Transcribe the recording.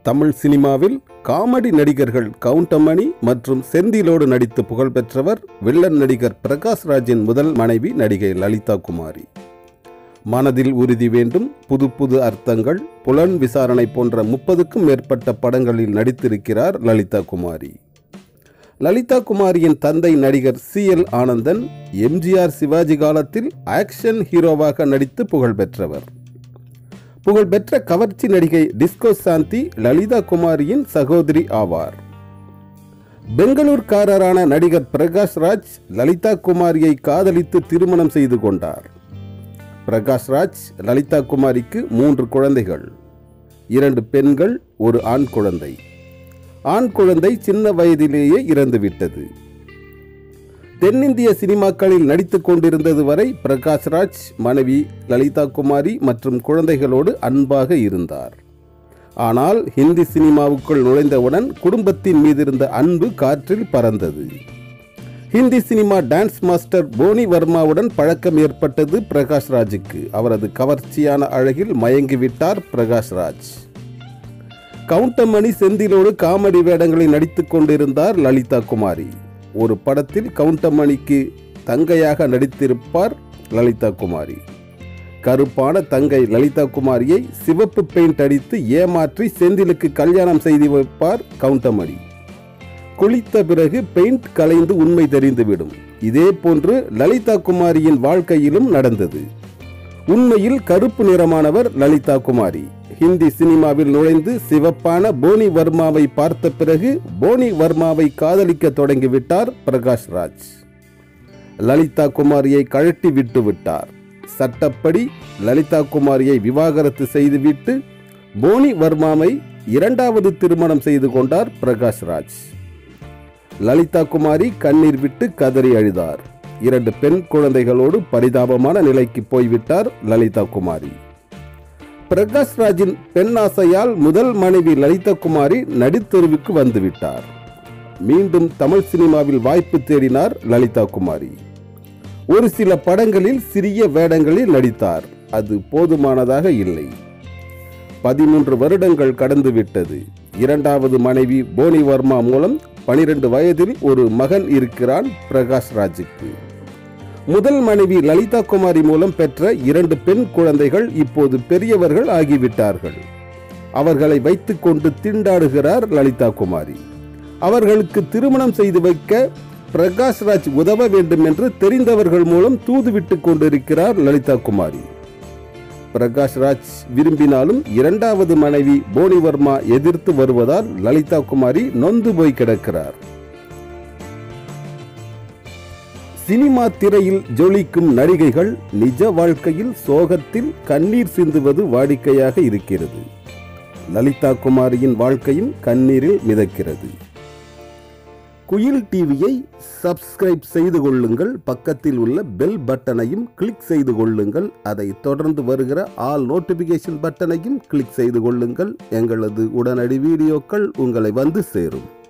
தமிழ் சினிமாவில் காமெடி நடிகர்கள் கவுண்டமணி மற்றும் செந்திலோடு நடித்து புகழ்பெற்றவர் வில்லன் நடிகர் பிரகாஷ் ராஜின் முதல் மனைவி நடிகை லலிதா குமாரி மனதில் உறுதி வேண்டும் புது புது அர்த்தங்கள் புலன் விசாரணை போன்ற முப்பதுக்கும் மேற்பட்ட படங்களில் நடித்திருக்கிறார் லலிதா குமாரி லலிதா குமாரியின் தந்தை நடிகர் சி எல் ஆனந்தன் எம்ஜிஆர் சிவாஜி காலத்தில் ஆக்ஷன் ஹீரோவாக நடித்து புகழ் பெற்றவர் புகழ்பெற்ற கவர்ச்சி நடிகை டிஸ்கோ சாந்தி லலிதா குமாரியின் சகோதரி ஆவார் பெங்களூர்காரரான நடிகர் பிரகாஷ் ராஜ் லலிதா குமாரியை காதலித்து திருமணம் செய்து கொண்டார் பிரகாஷ் ராஜ் லலிதா குமாரிக்கு மூன்று குழந்தைகள் இரண்டு பெண்கள் ஒரு ஆண் குழந்தை ஆண் குழந்தை சின்ன வயதிலேயே இறந்துவிட்டது தென்னிந்திய சினிமாக்களில் நடித்துக் கொண்டிருந்தது வரை பிரகாஷ் ராஜ் மனைவி லலிதா குமாரி மற்றும் குழந்தைகளோடு அன்பாக இருந்தார் ஆனால் ஹிந்தி சினிமாவுக்குள் நுழைந்தவுடன் குடும்பத்தின் மீது இருந்த அன்பு காற்றில் பறந்தது Hindi cinema dance master Pony வர்மாவுடன் பழக்கம் ஏற்பட்டது பிரகாஷ் ராஜுக்கு அவரது கவர்ச்சியான அழகில் மயங்கிவிட்டார் பிரகாஷ் ராஜ் கவுண்டமணி செந்திலோடு காமெடி வேடங்களில் நடித்துக் கொண்டிருந்தார் லலிதா குமாரி ஒரு படத்தில் கவுண்டமணிக்கு தங்கையாக நடித்திருப்பார் லலிதா குமாரி கருப்பான தங்கை லலிதா குமாரியை சிவப்பு பெயிண்ட் அடித்து ஏமாற்றி செந்திலுக்கு கல்யாணம் செய்து வைப்பார் கவுண்டமணி குளித்த பிறகு பெயிண்ட் கலைந்து உண்மை தெரிந்துவிடும் இதே போன்று லலிதா குமாரியின் வாழ்க்கையிலும் நடந்தது உண்மையில் கருப்பு நிறமானவர் லலிதா குமாரி ஹிந்தி சினிமாவில் நுழைந்து சிவப்பான போனி வர்மாவை பார்த்த பிறகு போனி வர்மாவை காதலிக்க தொடங்கிவிட்டார் பிரகாஷ் ராஜ் லலிதா குமாரியை கழட்டி விட்டு விட்டார் சட்டப்படி லலிதா குமாரியை விவாகரத்து செய்துவிட்டு போனி வர்மாவை இரண்டாவது திருமணம் செய்து கொண்டார் பிரகாஷ் ராஜ் லலிதா குமாரி கண்ணீர் விட்டு கதறி அழுதார் இரண்டு பெண் குழந்தைகளோடு பரிதாபமான நிலைக்கு போய்விட்டார் லலிதா குமாரி பிரகாஷ் ராஜின் பெண் ஆசையால் முதல் மனைவி லலிதா குமாரி நடித்தெருவுக்கு வந்துவிட்டார் மீண்டும் தமிழ் சினிமாவில் வாய்ப்பு தேடினார் லலிதா குமாரி ஒரு சில படங்களில் சிறிய வேடங்களில் நடித்தார் அது போதுமானதாக இல்லை பதிமூன்று வருடங்கள் கடந்துவிட்டது இரண்டாவது மனைவி போனி வர்மா மூலம் பனிரெண்டு வயதில் ஒரு மகன் இருக்கிறான் பிரகாஷ் ராஜுக்கு முதல் மனைவி லலிதா குமாரி மூலம் பெற்ற இரண்டு பெண் குழந்தைகள் இப்போது பெரியவர்கள் ஆகிவிட்டார்கள் அவர்களை வைத்துக்கொண்டு திண்டாடுகிறார் லலிதா குமாரி அவர்களுக்கு திருமணம் செய்து வைக்க பிரகாஷ் ராஜ் உதவ வேண்டும் என்று தெரிந்தவர்கள் மூலம் தூதுவிட்டு கொண்டிருக்கிறார் லலிதா குமாரி பிரகாஷ் ராஜ் விரும்பினாலும் இரண்டாவது மனைவி போனி வர்மா எதிர்த்து வருவதால் லலிதா குமாரி நொந்து போய் கிடக்கிறார் சினிமா திரையில் ஜொலிக்கும் நடிகைகள் நிஜ வாழ்க்கையில் சோகத்தில் கண்ணீர் சிந்துவது வாடிக்கையாக இருக்கிறது லலிதா குமாரியின் வாழ்க்கையும் கண்ணீரில் மிதக்கிறது குயில் டிவியை சப்ஸ்கிரைப் செய்து கொள்ளுங்கள் பக்கத்தில் உள்ள பெல் பட்டனையும் கிளிக் செய்து கொள்ளுங்கள் அதை தொடர்ந்து வருகிற ஆல் நோட்டிபிகேஷன் பட்டனையும் கிளிக் செய்து கொள்ளுங்கள் எங்களது உடனடி வீடியோக்கள் உங்களை வந்து சேரும்